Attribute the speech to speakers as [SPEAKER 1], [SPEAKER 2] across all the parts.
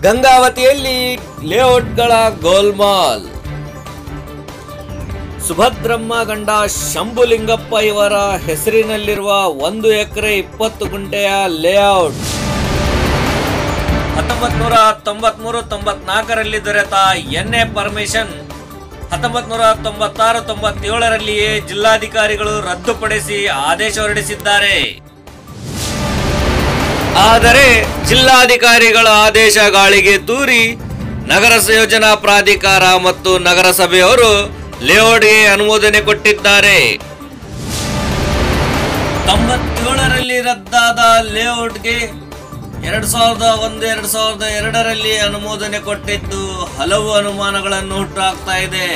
[SPEAKER 1] ಗಂಗಾವತಿಯಲ್ಲಿ ಲೇಔಟ್ಗಳ ಗೋಲ್ಮಾಲ್ ಸುಭದ್ರಮ್ಮ ಗಂಡ ಶಂಭುಲಿಂಗಪ್ಪ ಇವರ ಹೆಸರಿನಲ್ಲಿರುವ ಒಂದು ಎಕರೆ ಇಪ್ಪತ್ತು ಗುಂಟೆಯ ಲೇಔಟ್ ಹತ್ತೊಂಬತ್ ನೂರ ತೊಂಬತ್ಮೂರು ತೊಂಬತ್ನಾಲ್ಕರಲ್ಲಿ ದೊರೆತ ಎನ್ ಎ ಪರ್ಮಿಷನ್ ಹತ್ತೊಂಬತ್ ನೂರ ತೊಂಬತ್ತಾರು ತೊಂಬತ್ತೇಳರಲ್ಲಿಯೇ ಜಿಲ್ಲಾಧಿಕಾರಿಗಳು ರದ್ದುಪಡಿಸಿ ಆದೇಶ ಹೊರಡಿಸಿದ್ದಾರೆ ಆದರೆ ಜಿಲ್ಲಾಧಿಕಾರಿಗಳ ಆದೇಶ ಗಾಳಿಗೆ ತೂರಿ ನಗರ ಯೋಜನಾ ಪ್ರಾಧಿಕಾರ ಮತ್ತು ನಗರಸಭೆಯವರು ಲೇಔಟ್ಗೆ ಅನುಮೋದನೆ ಕೊಟ್ಟಿದ್ದಾರೆ ತೊಂಬತ್ತೇಳರಲ್ಲಿ ರದ್ದಾದ ಲೇಔಟ್ಗೆ ಎರಡ್ ಸಾವಿರದ ಒಂದು ಎರಡ್ ಸಾವಿರದ ಎರಡರಲ್ಲಿ ಅನುಮೋದನೆ ಕೊಟ್ಟಿದ್ದು ಹಲವು ಅನುಮಾನಗಳನ್ನು ಹುಟ್ಟುಹಾಕ್ತಾ ಇದೆ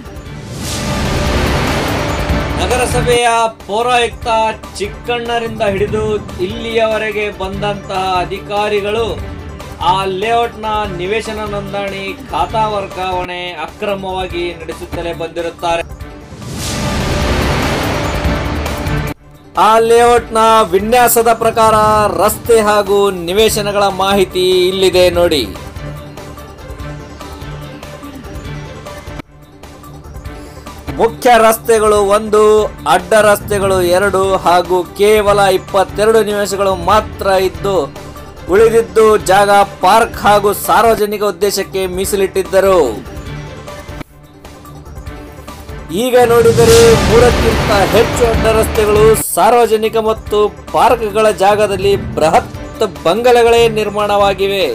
[SPEAKER 1] ನಗರಸಭೆಯ ಪೌರಾಯುಕ್ತ ಚಿಕ್ಕಣ್ಣರಿಂದ ಹಿಡಿದು ಇಲ್ಲಿಯವರೆಗೆ ಬಂದಂತಹ ಅಧಿಕಾರಿಗಳು ಆ ಲೇಔಟ್ನ ನಿವೇಶನ ನೋಂದಣಿ ಖಾತಾ ವರ್ಗಾವಣೆ ಅಕ್ರಮವಾಗಿ ನಡೆಸುತ್ತಲೇ ಬಂದಿರುತ್ತಾರೆ ಆ ಲೇಔಟ್ನ ವಿನ್ಯಾಸದ ಪ್ರಕಾರ ರಸ್ತೆ ಹಾಗೂ ನಿವೇಶನಗಳ ಮಾಹಿತಿ ಇಲ್ಲಿದೆ ನೋಡಿ ಮುಖ್ಯ ರಸ್ತೆಗಳು ಒಂದು ಅಡ್ಡ ರಸ್ತೆಗಳು ಎರಡು ಹಾಗೂ ಕೇವಲ ಇಪ್ಪತ್ತೆರಡು ನಿಮಿಷಗಳು ಮಾತ್ರ ಇದ್ದು ಉಳಿದಿದ್ದು ಜಾಗ ಪಾರ್ಕ್ ಹಾಗೂ ಸಾರ್ವಜನಿಕ ಉದ್ದೇಶಕ್ಕೆ ಮೀಸಲಿಟ್ಟಿದ್ದರು ಈಗ ನೋಡಿದರೆ ಮೂರಕ್ಕಿಂತ ಹೆಚ್ಚು ಅಡ್ಡ ರಸ್ತೆಗಳು ಸಾರ್ವಜನಿಕ ಮತ್ತು ಪಾರ್ಕ್ಗಳ ಜಾಗದಲ್ಲಿ ಬೃಹತ್ ಬಂಗಲೆಗಳೇ ನಿರ್ಮಾಣವಾಗಿವೆ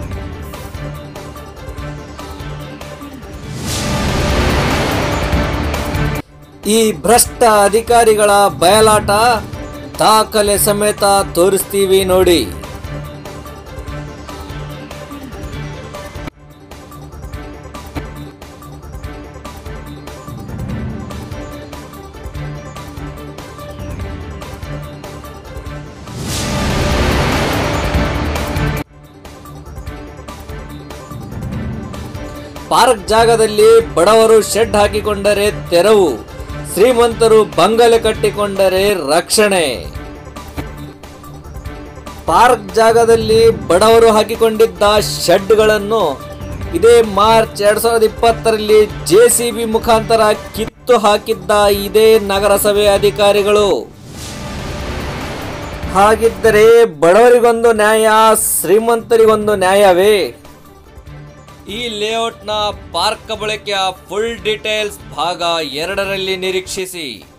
[SPEAKER 1] ಈ ಭ್ರಷ್ಟ ಅಧಿಕಾರಿಗಳ ಬಯಲಾಟ ದಾಖಲೆ ಸಮೇತ ತೋರಿಸ್ತೀವಿ ನೋಡಿ ಪಾರ್ಕ್ ಜಾಗದಲ್ಲಿ ಬಡವರು ಶೆಡ್ ಹಾಕಿಕೊಂಡರೆ ತೆರವು ಶ್ರೀಮಂತರು ಬಂಗಲೆ ಕಟ್ಟಿಕೊಂಡರೆ ರಕ್ಷಣೆ ಪಾರ್ಕ್ ಜಾಗದಲ್ಲಿ ಬಡವರು ಹಾಕಿಕೊಂಡಿದ್ದ ಶೆಡ್ಗಳನ್ನು ಇದೇ ಮಾರ್ಚ್ ಎರಡ್ ಸಾವಿರದ ಇಪ್ಪತ್ತರಲ್ಲಿ ಜೆಸಿಬಿ ಮುಖಾಂತರ ಕಿತ್ತು ಹಾಕಿದ್ದ ಇದೇ ನಗರಸಭೆ ಅಧಿಕಾರಿಗಳು ಹಾಗಿದ್ದರೆ ಬಡವರಿಗೊಂದು ನ್ಯಾಯ ಶ್ರೀಮಂತರಿಗೊಂದು ನ್ಯಾಯವೇ ಈ ಲೇಔಟ್ನ ಪಾರ್ಕ್ ಬಳಕೆಯ ಫುಲ್ ಡೀಟೇಲ್ಸ್ ಭಾಗ ಎರಡರಲ್ಲಿ ನಿರೀಕ್ಷಿಸಿ